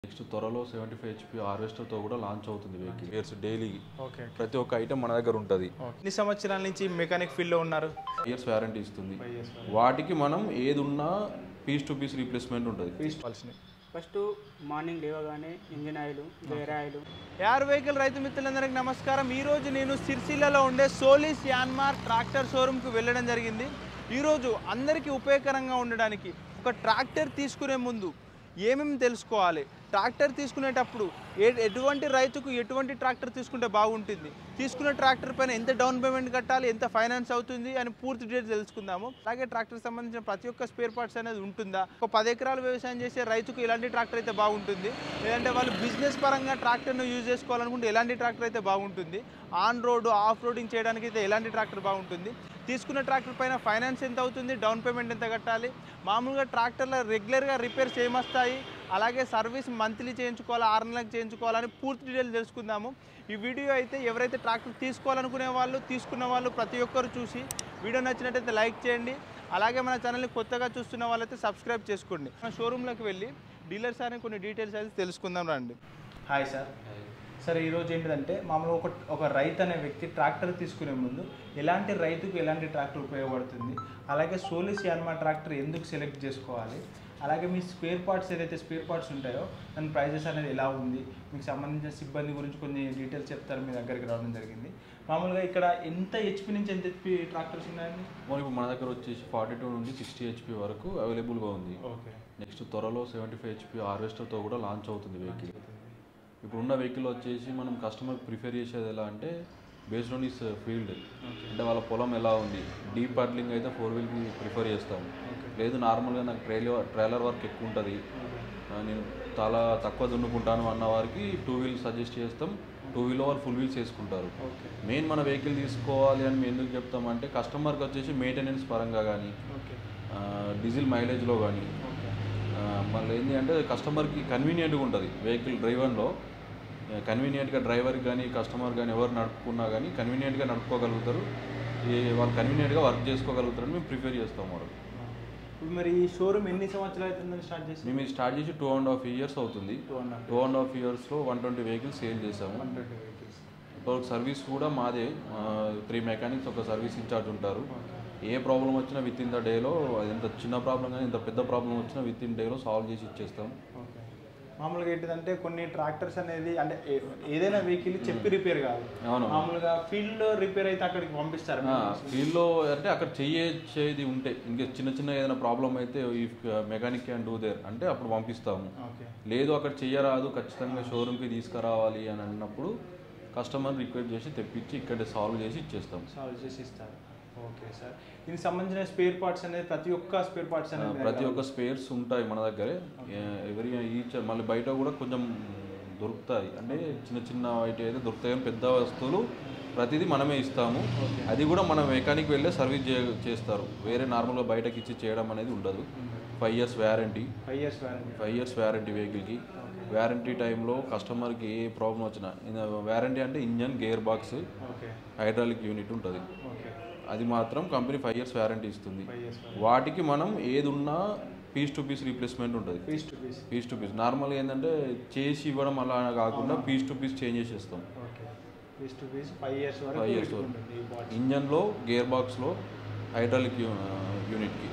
Next త్వరలో seventy five HP హార్వెస్టర్తో కూడా లాంచ్ అవుతుంది వెహికల్ ఇయర్స్ డైలీ ఓకే ప్రతి ఒక్క ఐటమ్ మన దగ్గర ఉంటుంది ఎన్ని సంవత్సరాల నుంచి మెకానిక్ ఫీల్డ్లో ఉన్నారు ఇయర్స్ వ్యారంటీ ఇస్తుంది వాటికి మనం ఏది ఉన్నా పీస్ టు పీస్ రీప్లేస్మెంట్ ఉంటుంది తీసుకోవాల్సినవి ఫస్ట్ మార్నింగ్ లేవగానే ఇంజిన్ ఆయిల్ గేర్ ఆయిల్ యార్ వెహికల్ రైతు మిత్రులందరికీ నమస్కారం ఈరోజు నేను సిరిసిల్లలో ఉండే సోలిస్ యాన్మార్ ట్రాక్టర్ షోరూమ్కి వెళ్ళడం జరిగింది ఈరోజు అందరికీ ఉపయోగకరంగా ఉండడానికి ఒక ట్రాక్టర్ తీసుకునే ముందు ఏమేమి తెలుసుకోవాలి ట్రాక్టర్ తీసుకునేటప్పుడు ఏ ఎటువంటి రైతుకు ఎటువంటి ట్రాక్టర్ తీసుకుంటే బాగుంటుంది తీసుకునే ట్రాక్టర్ పైన ఎంత డౌన్ పేమెంట్ కట్టాలి ఎంత ఫైనాన్స్ అవుతుంది అని పూర్తి డీటెయిల్స్ తెలుసుకుందాము అలాగే ట్రాక్టర్ సంబంధించిన ప్రతి ఒక్క స్పేర్ పార్ట్స్ అనేది ఉంటుందా ఒక పది ఎకరాలు వ్యవసాయం చేసే రైతుకు ఇలాంటి ట్రాక్టర్ అయితే బాగుంటుంది లేదంటే వాళ్ళు బిజినెస్ పరంగా ట్రాక్టర్ను యూజ్ చేసుకోవాలనుకుంటే ఎలాంటి ట్రాక్టర్ అయితే బాగుంటుంది ఆన్ రోడ్ ఆఫ్ రోడింగ్ చేయడానికి అయితే ఎలాంటి ట్రాక్టర్ బాగుంటుంది తీసుకున్న ట్రాక్టర్ పైన ఫైనాన్స్ ఎంత అవుతుంది డౌన్ పేమెంట్ ఎంత కట్టాలి మామూలుగా ట్రాక్టర్లో రెగ్యులర్గా రిపేర్స్ ఏమొస్తాయి అలాగే సర్వీస్ మంత్లీ చేయించుకోవాలా ఆరు నెలలకు చేయించుకోవాలని పూర్తి డీటెయిల్స్ తెలుసుకుందాము ఈ వీడియో అయితే ఎవరైతే ట్రాక్టర్ తీసుకోవాలనుకునే వాళ్ళు తీసుకున్న వాళ్ళు ప్రతి ఒక్కరు చూసి వీడియో నచ్చినట్టయితే లైక్ చేయండి అలాగే మన ఛానల్ని కొత్తగా చూస్తున్న వాళ్ళైతే సబ్స్క్రైబ్ చేసుకోండి మన షోరూంలోకి వెళ్ళి డీలర్స్ అని కొన్ని డీటెయిల్స్ అయితే తెలుసుకుందాం రండి హాయ్ సార్ సరే ఈరోజు ఏంటిదంటే మామూలుగా ఒక ఒక రైతు అనే వ్యక్తి ట్రాక్టర్ తీసుకునే ముందు ఎలాంటి రైతుకు ఎలాంటి ట్రాక్టర్ ఉపయోగపడుతుంది అలాగే సోలిస్ యాన్మా ట్రాక్టర్ ఎందుకు సెలెక్ట్ చేసుకోవాలి అలాగే మీ స్పేర్ పార్ట్స్ ఏదైతే స్పేర్ పార్ట్స్ ఉంటాయో దాని ప్రైజెస్ అనేది ఎలా ఉంది మీకు సంబంధించిన సిబ్బంది గురించి కొన్ని డీటెయిల్స్ చెప్తారు మీ దగ్గరికి రావడం జరిగింది మామూలుగా ఇక్కడ ఎంత హెచ్పి నుంచి ఎంత హెచ్పి ట్రాక్టర్స్ ఉన్నాయండి మరి ఇప్పుడు మన దగ్గర వచ్చేసి ఫార్టీ టూ నుండి సిక్స్టీ హెచ్పి వరకు అవైలబుల్గా ఉంది ఓకే నెక్స్ట్ త్వరలో సెవెంటీ ఫైవ్ హెచ్పి హార్వెస్టర్తో కూడా లాంచ్ అవుతుంది వెహికల్ ఇప్పుడున్న వెహికల్ వచ్చేసి మనం కస్టమర్ ప్రిఫర్ చేసేది ఎలా అంటే బేస్డ్ ఆన్ ఇస్ ఫీల్డ్ అంటే వాళ్ళ పొలం ఎలా ఉంది డీప్ పడ్లింగ్ అయితే ఫోర్ వీల్కి ప్రిఫర్ చేస్తాం లేదు నార్మల్గా నాకు ట్రైలర్ ట్రైలర్ వర్క్ ఎక్కువ ఉంటుంది ఆ, నేను చాలా తక్కువ దున్నుకుంటాను అన్న వారికి టూ వీల్ సజెస్ట్ చేస్తాం టూ వీల్ వాళ్ళు ఫుల్ వీల్స్ వేసుకుంటారు ఓకే మెయిన్ మన వెహికల్ తీసుకోవాలి అని మేము ఎందుకు చెప్తామంటే కస్టమర్కి వచ్చేసి మెయింటెనెన్స్ పరంగా కానీ ఓకే డీజిల్ మైలేజ్లో కానీ ఓకే మళ్ళీ ఏంటి అంటే కస్టమర్కి కన్వీనియంట్గా ఉంటుంది వెహికల్ డ్రైవర్లో కన్వీనియంట్గా డ్రైవర్కి కానీ కస్టమర్ కానీ ఎవరు నడుపుకున్నా కానీ కన్వీనియంట్గా నడుపుకోగలుగుతారు ఈ వాళ్ళు కన్వీనియంట్గా వర్క్ చేసుకోగలుగుతారని మేము ప్రిఫర్ చేస్తాం వాళ్ళు ఇప్పుడు మరి ఈ షోరూమ్ ఎన్ని సంవత్సరాలు అవుతుందని స్టార్ట్ చేసి మేము ఇది స్టార్ట్ చేసి టూ అండ్ హాఫ్ ఇయర్స్ అవుతుంది two and half two and half ఇయర్స్లో వన్ ట్వంటీ వెహికల్స్ సేల్ చేసాము హండ్రెడ్ వెహికల్స్ ఇప్పుడు సర్వీస్ కూడా మాదే త్రీ మెకానిక్స్ ఒక సర్వీస్ ఇన్ఛార్జ్ ఉంటారు ఏ ప్రాబ్లం వచ్చినా విత్ ఇన్ ద డేలో ఎంత చిన్న ప్రాబ్లం కానీ ఎంత పెద్ద ప్రాబ్లం వచ్చినా విత్ ఇన్ డేలో సాల్వ్ చేసి ఇచ్చేస్తాం ఓకే మామూలుగా ఏంటిదంటే కొన్ని ట్రాక్టర్స్ అనేది అంటే ఏ- ఏదైనా వెహికల్ చెప్పి రిపేర్ కాదు అవును మామూలుగా ఫీల్డ్ లో రిపేర్ అయితే అక్కడికి పంపిస్తారు ఫీల్డ్లో అంటే అక్కడ చెయ్యేది ఉంటే ఇంకా చిన్న చిన్న ఏదైనా ప్రాబ్లం అయితే ఈ మెకానిక్ క్యాన్ డూ దేర్ అంటే అప్పుడు పంపిస్తాము ఓకే లేదు అక్కడ చెయ్యరాదు ఖచ్చితంగా షోరూమ్కి తీసుకురావాలి అని అన్నప్పుడు కస్టమర్ రిక్వెస్ట్ చేసి తెప్పించి ఇక్కడ సాల్వ్ చేసి ఇచ్చేస్తాం సాల్వ్ చేసి ఇస్తారు ఓకే సార్ దీనికి సంబంధించిన స్పేర్ పార్ట్స్ అనేది ప్రతి ఒక్క స్పేర్ పార్ట్స్ అనేది మీ ప్రతి దగ్గర ఒక్క స్పేర్స్ ఉంటాయి మన దగ్గరే ఎవరి ఈచ్ మళ్ళీ బయట కూడా కొంచెం దొరుకుతాయి అంటే చిన్న చిన్న వాటి అయితే దొరుకుతాయి కానీ పెద్ద వస్తువులు ప్రతిదీ మనమే ఇస్తాము అది కూడా మన మెకానిక్ వెళ్ళే సర్వీస్ చే చేస్తారు వేరే నార్మల్గా బయటకి ఇచ్చి చేయడం అనేది ఉండదు five years warranty five years warranty five years warranty వెహికల్కి వ్యారంటీ టైంలో కస్టమర్కి ఏ ప్రాబ్లం వచ్చినా వ్యారంటీ అంటే engine gear box okay hydraulic unit ఉంటుంది ఓకే అది మాత్రం కంపెనీ ఫైవ్ ఇయర్స్ వ్యారంటీ ఇస్తుంది ఫైవ్ ఇయర్స్ వాటికి మనం ఏది ఉన్నా పీస్ టు పీస్ రీప్లేస్మెంట్ ఉంటుంది piece to piece piece to piece నార్మల్గా ఏంటంటే చేసి ఇవ్వడం అలా కాకుండా పీస్ టు పీస్ చేంజ్ చేసేస్తాం okay piece to piece five years వరకు ఫైవ్ ఇయర్స్ ఉంటుంది ఈ బాడీ ఇంజన్లో గేర్ బాక్స్లో హైడ్రాలిక్ యూనిట్కి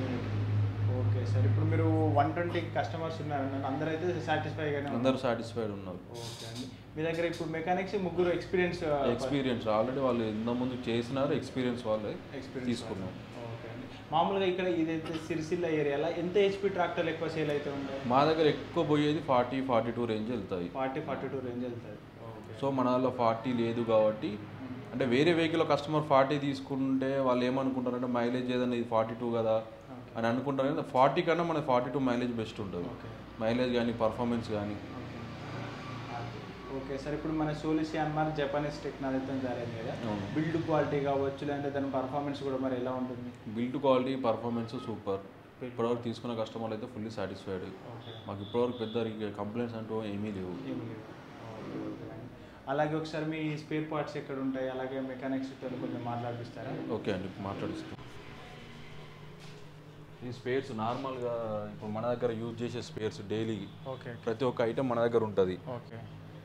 ఓకే సార్ ఇప్పుడు మీరు వన్ ట్వంటీ కస్టమర్స్ ఉన్నారు అందరూ అయితే సాటిస్ఫైగానే అందరూ సాటిస్ఫైడ్ ఉన్నారు ఓకే అండి మీ దగ్గర ఇప్పుడు మెకానిక్స్ ముగ్గురు ఎక్స్పీరియన్స్ ఎక్స్పీరియన్స్ ఆల్రెడీ వాళ్ళు ఇంత ముందు చేసినారు ఎక్స్పీరియన్స్ వాళ్ళే ఎక్స్పీరియన్స్ తీసుకున్నాం ఓకే అండి మామూలుగా ఇక్కడ ఇదైతే సిరిసిల్ల ఏరియాలో ఎంత హెచ్పి ట్రాక్టర్లు ఎక్కువ సేల్ అయితే ఉంటాయి మా దగ్గర ఎక్కువ పోయేది ఫార్టీ ఫార్టీ టూ రేంజ్ వెళ్తాయి ఫార్టీ ఫార్టీ టూ రేంజ్ వెళ్తుంది ఓకే సో మన దానిలో ఫార్టీ లేదు కాబట్టి అంటే వేరే వెహికల్ కస్టమర్ ఫార్టీ తీసుకుంటే వాళ్ళు ఏమనుకుంటారంటే మైలేజ్ ఏదైనా ఇది ఫార్టీ టూ కదా అని అనుకుంటారు కానీ ఫార్టీ కన్నా మన ఫార్టీ టూ మైలేజ్ బెస్ట్ ఉంటుంది ఓకే మైలేజ్ కానీ పర్ఫార్మెన్స్ కానీ ఓకే సార్ ఇప్పుడు మన సోలిసి అన్మార్ జపానీస్ టెక్నాలజీతో జరిగింది కదా అవును. బిల్డ్ క్వాలిటీ కావచ్చు లేదంటే దాని పర్ఫార్మెన్స్ కూడా మరి ఎలా ఉంటుంది బిల్డ్ క్వాలిటీ పర్ఫార్మెన్స్ సూపర్ ఇప్పటివరకు తీసుకున్న కస్టమర్లు అయితే ఫుల్లీ సాటిస్ఫైడ్ ఓకే మాకు ఇప్పటివరకు పెద్ద కంప్లైంట్స్ అంటూ ఏమీ లేవు ఏమి లేవు. ఓకే, ఓకే అండి. అలాగే ఒకసారి మీ స్పేర్ పార్ట్స్ ఎక్కడ ఉంటాయి అలాగే మెకానిక్స్ తో కొంచెం మాట్లాడిస్తారా ఓకే అండి మాట్లాడిస్తాం ఈ స్పేర్స్ నార్మల్గా ఇప్పుడు మన దగ్గర యూజ్ చేసే స్పేర్స్ డైలీ ఓకే ప్రతి ఒక్క ఐటెం మన దగ్గర ఉంటుంది ఓకే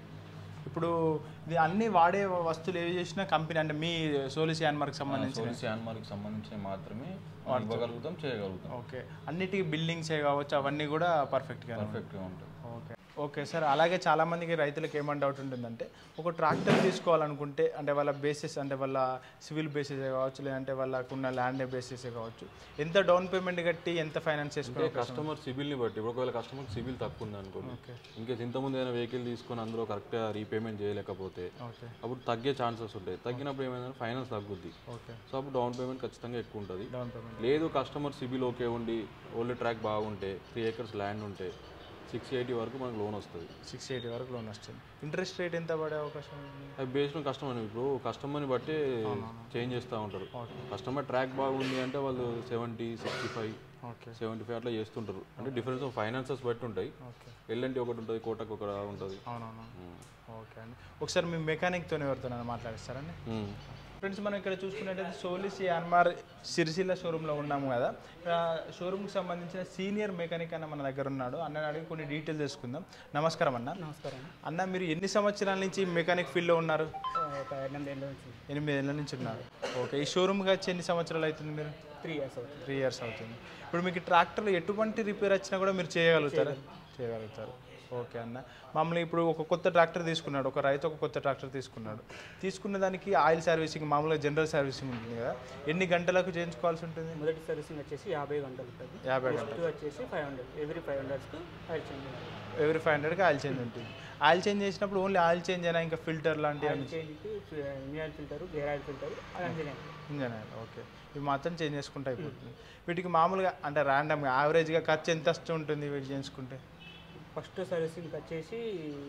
ఇప్పుడు ఇది అన్ని వాడే వస్తువులు ఏవి చేసినా కంపెనీ అంటే మీ సోలిస్ యాన్మార్క్ సంబంధించి సోలిస్ యాన్మార్కి సంబంధించినవి మాత్రమే మనం ఇవ్వగలుగుతాం చేయగలుగుతాం ఓకే అన్నిటికీ బిల్డింగ్సే కావచ్చు అవన్నీ కూడా పర్ఫెక్ట్గా పర్ఫెక్ట్గా ఉంటుంది ఓకే ఓకే సార్ అలాగే చాలామందికి రైతులకు ఏమని డౌట్ ఉంటుందంటే ఒక ట్రాక్టర్ తీసుకోవాలనుకుంటే అంటే వాళ్ళ బేసిస్ అంటే వాళ్ళ సివిల్ బేసిస్ కావచ్చు లేదంటే వాళ్ళకున్న ల్యాండ్ బేసిస్ కావచ్చు ఎంత డౌన్ పేమెంట్ కట్టి ఎంత ఫైనాన్స్ అంటే చేసుకోవాలి కస్టమర్ సిబిల్ని బట్టి ఇప్పుడు ఒకవేళ కస్టమర్ సిబిల్ తక్కువ ఉంది అనుకోండి ఓకే ఇంకేస్ ఇంతకుముందు ఏదైనా వెహికల్ తీసుకొని అందులో కరెక్ట్గా రీపేమెంట్ చేయలేకపోతే ఓకే అప్పుడు తగ్గే ఛాన్సెస్ ఉంటాయి తగ్గినప్పుడు ఏమైందంటే ఫైనాన్స్ తగ్గుద్ది ఓకే సో అప్పుడు డౌన్ పేమెంట్ ఖచ్చితంగా ఎక్కువ ఉంటుంది డౌన్ పేమెంట్ లేదు కస్టమర్ సిబిల్ ఓకే ఉండి ఓల్డ్ ట్రాక్ బాగుంటే త్రీ ఏకర్స్ ల్యాండ్ ఉంటే సిక్స్ ఎయిటీ వరకు మనకు లోన్ వస్తుంది సిక్స్ ఎయిటీ వరకు లోన్ వస్తుంది ఇంట్రెస్ట్ రేట్ ఎంత పడే అవకాశం ఉంది అది బేస్డ్ కస్టమర్ ఇప్పుడు కస్టమర్ని బట్టి చేంజ్ చేస్తూ ఉంటారు కస్టమర్ ట్రాక్ బాగుంది అంటే వాళ్ళు seventy sixty five okay seventy five అట్లా చేస్తుంటారు అంటే డిఫరెన్స్ ఆఫ్ ఫైనాన్సెస్ బట్టి ఉంటాయి ఓకే ఎల్ఎన్టీ ఒకటి ఉంటుంది కోటక్ ఒక ఉంటుంది అవునవును ఓకే అండి ఒకసారి మీ మెకానిక్తో ఎవరితో మాట్లాడిస్తారండి మ్మ్. ఫ్రెండ్స్ మనం ఇక్కడ చూసుకున్నట్టయితే సోలిస్ యాన్మార్ సిరిసిల్ల షోరూంలో ఉన్నాము కదా ఇక్కడ షోరూమ్కి సంబంధించిన సీనియర్ మెకానిక్ అన్న మన దగ్గర ఉన్నాడు అన్న అడిగి కొన్ని డీటెయిల్స్ తెలుసుకుందాం నమస్కారం అన్న నమస్కారం అన్న మీరు ఎన్ని సంవత్సరాల నుంచి మెకానిక్ ఫీల్డ్లో ఉన్నారు ఒక ఎనిమిది ఏళ్ళ నుంచి ఎనిమిది ఏళ్ళ నుంచి ఉన్నారు ఓకే ఈ షోరూమ్కి వచ్చి ఎన్ని సంవత్సరాలు అవుతుంది మీరు త్రీ ఇయర్స్ అవుతుంది త్రీ ఇయర్స్ అవుతుంది ఇప్పుడు మీకు ట్రాక్టర్లో ఎటువంటి రిపేర్ వచ్చినా కూడా మీరు చేయగలుగుతారా చేయగలుగుతారు ఓకే అన్న మామూలుగా ఇప్పుడు ఒక కొత్త ట్రాక్టర్ తీసుకున్నాడు ఒక రైతు ఒక కొత్త ట్రాక్టర్ తీసుకున్నాడు తీసుకున్న దానికి ఆయిల్ సర్వీసింగ్ మామూలుగా జనరల్ సర్వీసింగ్ ఉంటుంది కదా ఎన్ని గంటలకు చేయించుకోవాల్సి ఉంటుంది మొదటి సర్వీసింగ్ వచ్చేసి యాభై గంటలు ఉంటుంది యాభై నెక్స్ట్ వచ్చేసి ఫైవ్ హండ్రెడ్ ఎవ్రీ ఫైవ్ హండ్రెడ్స్కి ఆయిల్ చేంజ్ చేయాలి. ఎవ్రీ ఫైవ్ హండ్రెడ్కి ఆయిల్ చేంజ్ ఉంటుంది ఆయిల్ చేంజ్ చేసినప్పుడు ఓన్లీ ఆయిల్ చేంజ్ అయినా ఇంకా ఫిల్టర్ లాంటివి ఆయిల్ చేంజ్కి engine oil filter gear oil filter అలాంటి ఇంజన్ ఆయిల్ ఓకే ఇవి మాత్రం చేంజ్ చేసుకుంటే అయిపోతుంది వీటికి మామూలుగా అంటే ర్యాండమ్గా యావరేజ్గా ఖర్చు ఎంత వస్తూ ఉంటుంది వీటి చేయించుకుంటే ఫస్ట్ సర్వీసింగ్ వచ్చేసి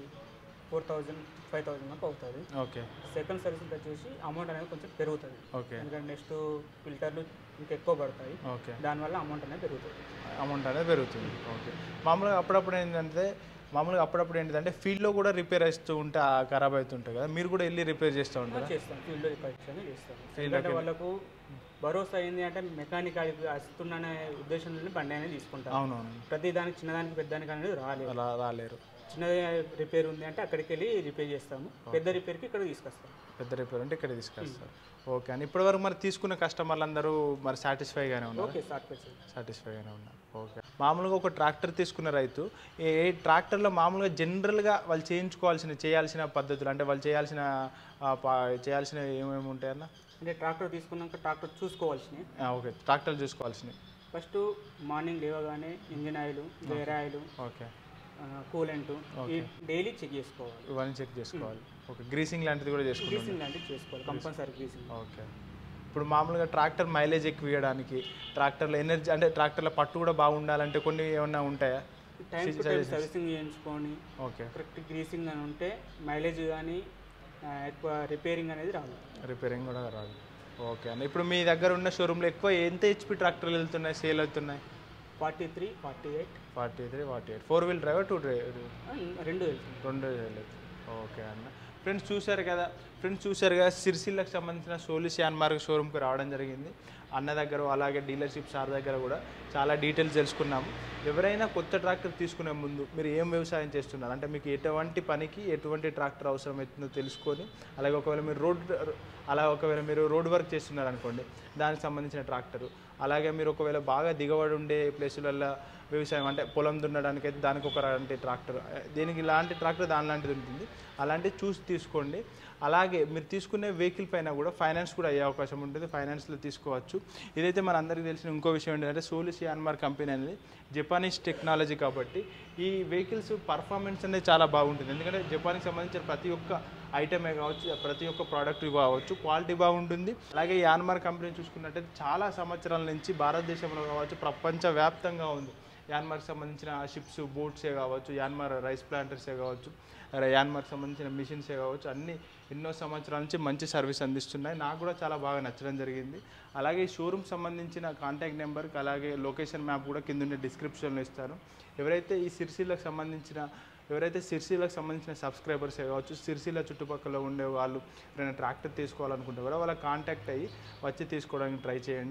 ఫోర్ థౌజండ్ ఫైవ్ థౌజండ్ దాకా అవుతుంది ఓకే సెకండ్ సర్వీసింగ్ వచ్చేసి అమౌంట్ అనేది కొంచెం పెరుగుతుంది ఓకే ఎందుకంటే నెక్స్ట్ ఫిల్టర్లు ఇంకా ఎక్కువ పడతాయి ఓకే దానివల్ల అమౌంట్ అనేది పెరుగుతుంది అమౌంట్ అనేది పెరుగుతుంది ఓకే మామూలుగా అప్పుడప్పుడు ఏంటంటే మామూలుగా అప్పుడప్పుడు ఏంటంటే ఫీల్డ్లో కూడా రిపేర్ వేస్తూ ఉంటే ఆ ఖరాబ్ అవుతుంటాయి కదా మీరు కూడా వెళ్ళి రిపేర్ చేస్తూ ఉంటారా చేస్తాం ఫీల్డ్లో కరెక్షన్ చేస్తాం ఎందుకంటే వాళ్ళకు భరోసా అయింది అంటే మెకానిక్ అది వస్తుందనే ఉద్దేశంలో బండి అనేది తీసుకుంటాం అవునవును ప్రతి దానికి చిన్నదానికి పెద్దదానికి అనేది రాలేదు అలా రాలేరు చిన్నది రిపేర్ ఉంది అంటే అక్కడికి వెళ్ళి రిపేర్ చేస్తాము పెద్ద రిపేర్కి ఇక్కడ తీసుకొస్తాం పెద్ద రిపేర్ అంటే ఇక్కడ తీసుకొస్తారు ఓకే అండి ఇప్పటివరకు మరి తీసుకున్న కస్టమర్లు అందరూ మరి సాటిస్ఫైగానే ఉన్నారు ఓకే స్టార్ట్ చేస్తాం సాటిస్ఫైగానే ఉన్నారు ఓకే మామూలుగా ఒక ట్రాక్టర్ తీసుకున్న రైతు ఏ ఏ ట్రాక్టర్లో మామూలుగా జనరల్గా వాళ్ళు చేయించుకోవాల్సిన చేయాల్సిన పద్ధతులు అంటే వాళ్ళు చేయాల్సిన ఆ, పా- చేయాల్సిన ఏమేమి ఉంటాయన్న అంటే ట్రాక్టర్ తీసుకున్నాక ట్రాక్టర్ చూసుకోవాల్సినవి ఆ, ఓకే ట్రాక్టర్లు చూసుకోవాల్సినవి ఫస్ట్ మార్నింగ్ లేవగానే engine oil gear oil okay coolant ఈ డైలీ చెక్ చేసుకోవాలి ఇవన్నీ చెక్ చేసుకోవాలి ఓకే గ్రీసింగ్ లాంటిది కూడా చేసుకుంటాం గ్రీసింగ్ లాంటివి చేసుకోవాలి కంపల్సరీ గ్రీసింగ్ ఓకే ఇప్పుడు మామూలుగా ట్రాక్టర్ మైలేజ్ ఎక్కువ ఇవ్వడానికి ట్రాక్టర్లో ఎనర్జీ అంటే ట్రాక్టర్ల పట్టు కూడా బాగుండాలంటే కొన్ని ఏమన్నా ఉంటాయా టైం టు టైం సర్వీసింగ్ చేయించుకొని ఓకే కరెక్ట్ గ్రీసింగ్ అని ఉంటే మైలేజ్ కానీ ఎక్కువ రిపేరింగ్ అనేది రాదు రిపేరింగ్ కూడా రాదు ఓకే అండి ఇప్పుడు మీ దగ్గర ఉన్న షోరూంలో ఎక్కువ ఎంత హెచ్పి ట్రాక్టర్లు వెళ్తున్నాయి సేల్ అవుతున్నాయి forty three forty eight forty three forty eight four wheel driver two driver రెండు వెళ్తుంది రెండు వెళ్ళదు ఓకే అన్న ఫ్రెండ్స్ చూశారు కదా ఫ్రెండ్స్ చూశారు కదా సిరిసిల్లకు సంబంధించిన సోలిస్ యాన్మార్క్ షోరూమ్కి రావడం జరిగింది అన్న దగ్గర అలాగే డీలర్షిప్ సార్ దగ్గర కూడా చాలా డీటెయిల్స్ తెలుసుకున్నాము ఎవరైనా కొత్త ట్రాక్టర్ తీసుకునే ముందు మీరు ఏం వ్యవసాయం చేస్తున్నారు అంటే మీకు ఎటువంటి పనికి ఎటువంటి ట్రాక్టర్ అవసరం అవుతుందో తెలుసుకొని అలాగే ఒకవేళ మీరు రోడ్ అలా ఒకవేళ మీరు రోడ్ వర్క్ చేస్తున్నారు అనుకోండి దానికి సంబంధించిన ట్రాక్టరు అలాగే మీరు ఒకవేళ బాగా దిగబడి ఉండే ప్లేసులలో వ్యవసాయం అంటే పొలం దున్నడానికి అయితే దానికి ఒక లాంటి ట్రాక్టర్ దీనికి ఇలాంటి ట్రాక్టర్ దాని లాంటిది ఉంటుంది అలాంటివి చూసి తీసుకోండి అలాగే మీరు తీసుకునే వెహికల్ పైన కూడా ఫైనాన్స్ కూడా అయ్యే అవకాశం ఉంటుంది ఫైనాన్స్లో తీసుకోవచ్చు ఇదైతే మన అందరికీ తెలిసిన ఇంకో విషయం ఏంటంటే సోలిస్ యాన్మార్ కంపెనీ అనేది జపానీస్ టెక్నాలజీ కాబట్టి ఈ వెహికల్స్ పర్ఫార్మెన్స్ అనేది చాలా బాగుంటుంది ఎందుకంటే జపాన్కి సంబంధించిన ప్రతి ఒక్క ఐటమే కావచ్చు ప్రతి ఒక్క ప్రోడక్ట్ కావచ్చు క్వాలిటీ బాగుంటుంది అలాగే ఈ యాన్మార్ కంపెనీ చూసుకున్నట్టయితే చాలా సంవత్సరాల నుంచి భారతదేశంలో కావచ్చు ప్రపంచవ్యాప్తంగా ఉంది యాన్మార్కి సంబంధించిన షిప్స్ బోట్సే కావచ్చు యాన్మార్ రైస్ ప్లాంటర్సే కావచ్చు ర- యాన్మార్కి సంబంధించిన మిషన్సే కావచ్చు అన్ని ఎన్నో సంవత్సరాల నుంచి మంచి సర్వీస్ అందిస్తున్నాయి నాకు కూడా చాలా బాగా నచ్చడం జరిగింది అలాగే ఈ షోరూమ్ సంబంధించిన కాంటాక్ట్ నెంబర్కి అలాగే లొకేషన్ మ్యాప్ కూడా కింద ఉండే డిస్క్రిప్షన్లో ఇస్తాను ఎవరైతే ఈ సిరిసిల్లకు సంబంధించిన ఎవరైతే సిరిసిల్లకు సంబంధించిన సబ్స్క్రైబర్స్ కావచ్చు సిరిసిల్ల చుట్టుపక్కల ఉండే వాళ్ళు ఎవరైనా ట్రాక్టర్ తీసుకోవాలనుకుంటే కూడా వాళ్ళ కాంటాక్ట్ అయ్యి వచ్చి తీసుకోవడానికి ట్రై చేయండి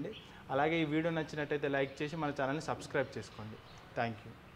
అలాగే ఈ వీడియో నచ్చినట్టయితే లైక్ చేసి మన ఛానల్ని సబ్స్క్రైబ్ చేసుకోండి థ్యాంక్ యూ